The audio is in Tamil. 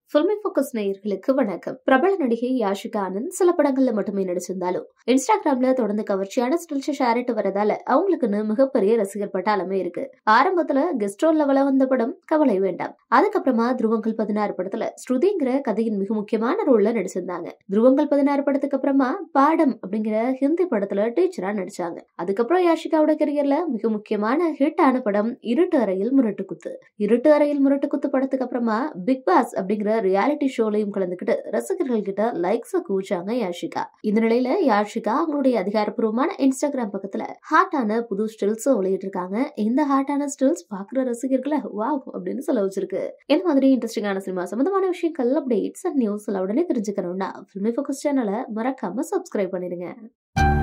ஃபில்மி ஃபோக்கஸ் நேயர்களுக்கு வணக்கம் பிரபல நடிகை யாஷிகா ஆனந்த் சில படங்கள்ல மட்டுமே நடிச்சிருந்தாலும் இன்ஸ்டாகிராம்ல தொடர்ந்து கவர்ச்சியான ஸ்டில்ஸ் ஷேர் இட்டு வரதால அவங்களுக்குன்னு மிகப்பெரிய ரசிகர் பட்டாளமே இருக்கு ஆரம்பத்துல கெஸ்ட் ரோல்ல வள வந்த படம் கவலை வேண்டாம் அதுக்கப்புறமா துருவங்கள் பதினாறு படத்துல ஸ்ருதிங்கிற கதையின் மிக முக்கியமான ரோல்ல நடிச்சிருந்தாங்க துருவங்கள் பதினாறு படத்துக்கு அப்புறமா பாடம் அப்படிங்கிற ஹிந்தி படத்துல டீச்சரா நடிச்சாங்க அதுக்கப்புறம் யாஷிகாவோட கரியர்ல மிக முக்கியமான ஹிட் ஆன படம் இருட்டு அறையில் முரட்டு குத்து இருட்டு அறையில் முரட்டு குத்து படத்துக்கு அப்புறமா பிக் பாஸ் அப்படிங்கிற ரியாலிட்டி ஷோலையும் கலந்துக்கிட்டு ரசிகர்கள் கிட்ட லைக்ஸ் கூச்சாங்க யாஷிகா இந்த நிலையில யாஷிகா அவங்களுடைய அதிகாரப்பூர்வமான இன்ஸ்டாகிராம் பக்கத்துல ஹாட்டான புது ஸ்டில்ஸ் வெளியிட்டிருக்காங்க இந்த ஹாட்டான ஸ்டில்ஸ் பாக்குற ரசிகர்களை வாவ் அப்படின்னு சொல்ல வச்சிருக்கு இந்த மாதிரி இன்ட்ரெஸ்டிங்கான சினிமா சம்பந்தமான விஷயங்கள் அப்டேட்ஸ் அண்ட் நியூஸ் உடனே தெரிஞ்சுக்கணும்னா ஃபில்மி ஃபோக்கஸ் சேனலை மறக்காம சப்ஸ்கிரைப் பண்ணிடுங்க